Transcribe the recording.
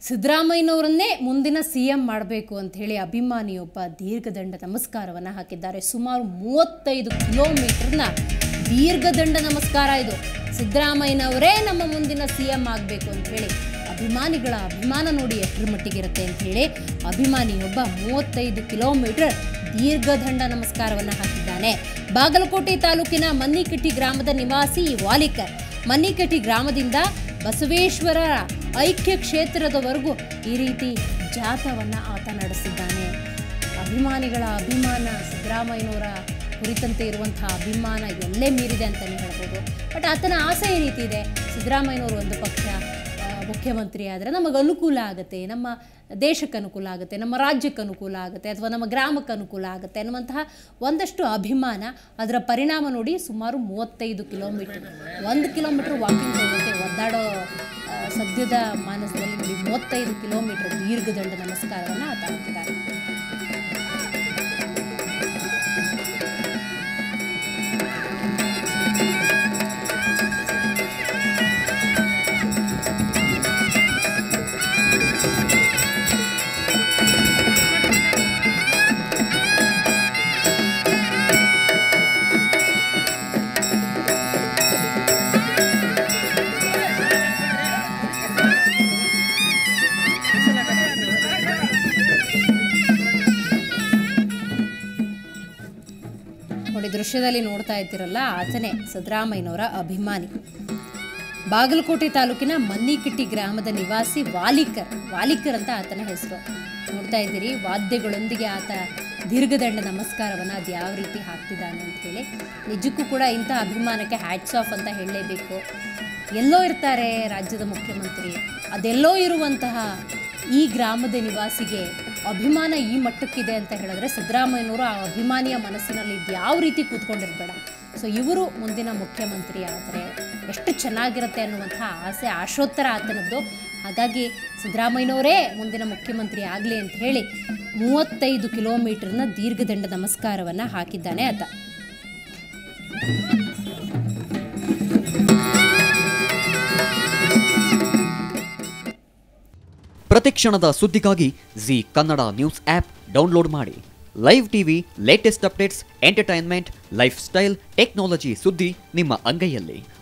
ಸಿದ್ದರಾಮಯ್ಯನವರನ್ನೇ ಮುಂದಿನ C M ಮಾಡಬೇಕು ಅಂತ ಹೇಳಿ ಅಭಿಮಾನಿಯೊಬ್ಬ ದೀರ್ಘದಂಡ ನಮಸ್ಕಾರವನ್ನು ಹಾಕಿದ್ದಾರೆ ಸುಮಾರು ಮೂವತ್ತೈದು ಕಿಲೋಮೀಟರ್ನ ದೀರ್ಘದಂಡ ನಮಸ್ಕಾರ ಇದು ಸಿದ್ದರಾಮಯ್ಯನವರೇ ನಮ್ಮ ಮುಂದಿನ ಸಿ ಎಂ ಆಗಬೇಕು ಅಂತ ಹೇಳಿ ಅಭಿಮಾನಿಗಳ ಅಭಿಮಾನ ನೋಡಿ ಎಷ್ಟರ ಮಟ್ಟಿಗಿರುತ್ತೆ ಅಂತ ಹೇಳಿ ಅಭಿಮಾನಿಯೊಬ್ಬ ಮೂವತ್ತೈದು ಕಿಲೋಮೀಟರ್ ದೀರ್ಘದಂಡ ನಮಸ್ಕಾರವನ್ನು ಹಾಕಿದ್ದಾನೆ ಬಾಗಲಕೋಟೆ ತಾಲೂಕಿನ ಮನ್ನಿಕಟ್ಟಿ ಗ್ರಾಮದ ನಿವಾಸಿ ವಾಲಿಕರ್ ಮನ್ನಿಕಟ್ಟಿ ಗ್ರಾಮದಿಂದ ಬಸವೇಶ್ವರ ಐಕ್ಯ ಕ್ಷೇತ್ರದವರೆಗೂ ಈ ರೀತಿ ಜಾಥವನ್ನು ಆತ ನಡೆಸಿದ್ದಾನೆ ಅಭಿಮಾನಿಗಳ ಅಭಿಮಾನ ಸಿದ್ದರಾಮಯ್ಯನವರ ಕುರಿತಂತೆ ಇರುವಂತಹ ಅಭಿಮಾನ ಎಲ್ಲೇ ಮೀರಿದೆ ಅಂತಲೇ ಹೇಳ್ಬೋದು ಬಟ್ ಆತನ ಆಸೆ ಈ ರೀತಿ ಇದೆ ಸಿದ್ದರಾಮಯ್ಯನವರು ಒಂದು ಪಕ್ಷ ಆ, ಮುಖ್ಯಮಂತ್ರಿ ಆದರೆ ನಮಗೆ ಅನುಕೂಲ ಆಗುತ್ತೆ ನಮ್ಮ ದೇಶಕ್ಕೆ ಅನುಕೂಲ ಆಗುತ್ತೆ ನಮ್ಮ ರಾಜ್ಯಕ್ಕೆ ಅನುಕೂಲ ಆಗುತ್ತೆ ಅಥವಾ ನಮ್ಮ ಗ್ರಾಮಕ್ಕೆ ಅನುಕೂಲ ಆಗುತ್ತೆ ಅನ್ನುವಂತಹ ಒಂದಷ್ಟು ಅಭಿಮಾನ ಅದರ ಪರಿಣಾಮ ನೋಡಿ ಸುಮಾರು ಮೂವತ್ತೈದು ಕಿಲೋಮೀಟರ್ ಒಂದು ಕಿಲೋಮೀಟರ್ ವಾಕಿಂಗ್ ಹೋಗೋಕ್ಕೆ ಒದ್ದಾಡೋ ಆ, ಸದ್ಯದ ಮಾನಸದಲ್ಲಿ ನೋಡಿ ಮೂವತ್ತೈದು ಕಿಲೋಮೀಟರ್ ದೀರ್ಘದಂಡ ನಮಸ್ಕಾರವನ್ನು ಆತ ಹಾಕಿದ್ದಾರೆ ನೋಡಿ ದೃಶ್ಯದಲ್ಲಿ ನೋಡ್ತಾ ಇದ್ದೀರಲ್ಲ ಆತನೇ ಸಿದ್ದರಾಮಯ್ಯನವರ ಅಭಿಮಾನಿ ಬಾಗಲಕೋಟೆ ತಾಲೂಕಿನ ಮನ್ನಿಕಿಟ್ಟಿ ಗ್ರಾಮದ ನಿವಾಸಿ ವಾಲಿಕರ್ ವಾಲಿಕರ್ ಅಂತ ಆತನ ಹೆಸರು ನೋಡ್ತಾ ಇದ್ದೀರಿ ವಾದ್ಯಗಳೊಂದಿಗೆ ಆತ ದೀರ್ಘದಂಡ ನಮಸ್ಕಾರವನ್ನು ಅದು ಯಾವ ರೀತಿ ಹಾಕ್ತಿದ್ದಾನೆ ಅಂತ ಹೇಳಿ ನಿಜಕ್ಕೂ ಕೂಡ ಇಂಥ ಅಭಿಮಾನಕ್ಕೆ ಹ್ಯಾಟ್ಸ್ ಆಫ್ ಅಂತ ಹೇಳಲೇಬೇಕು ಎಲ್ಲೋ ಇರ್ತಾರೆ ರಾಜ್ಯದ ಮುಖ್ಯಮಂತ್ರಿ ಅದೆಲ್ಲೋ ಇರುವಂತಹ ಈ ಗ್ರಾಮದ ನಿವಾಸಿಗೆ ಅಭಿಮಾನ ಈ ಮಟ್ಟಕ್ಕಿದೆ ಅಂತ ಹೇಳಿದ್ರೆ ಸಿದ್ದರಾಮಯ್ಯನವರು ಆ ಅಭಿಮಾನಿಯ ಮನಸ್ಸಿನಲ್ಲಿ ಇದು ಯಾವ ರೀತಿ ಕೂತ್ಕೊಂಡಿರ್ಬೇಡ ಸೊ ಇವರು ಮುಂದಿನ ಮುಖ್ಯಮಂತ್ರಿ ಆದರೆ ಎಷ್ಟು ಚೆನ್ನಾಗಿರುತ್ತೆ ಅನ್ನುವಂತಹ ಆಸೆ ಆಶೋತ್ತರ ಆತನದ್ದು ಹಾಗಾಗಿ ಸಿದ್ದರಾಮಯ್ಯನವರೇ ಮುಂದಿನ ಮುಖ್ಯಮಂತ್ರಿ ಆಗಲಿ ಅಂತ ಹೇಳಿ ಮೂವತ್ತೈದು ಕಿಲೋಮೀಟರ್ನ ದೀರ್ಘದಂಡ ನಮಸ್ಕಾರವನ್ನು ಹಾಕಿದ್ದಾನೆ ಆತ ಪ್ರತಿಕ್ಷಣದ ಸುದ್ದಿಗಾಗಿ Zee Kannada news app download ಮಾಡಿ live TV latest updates entertainment lifestyle technology ಸುದ್ದಿ ನಿಮ್ಮ ಅಂಗೈಯಲ್ಲಿ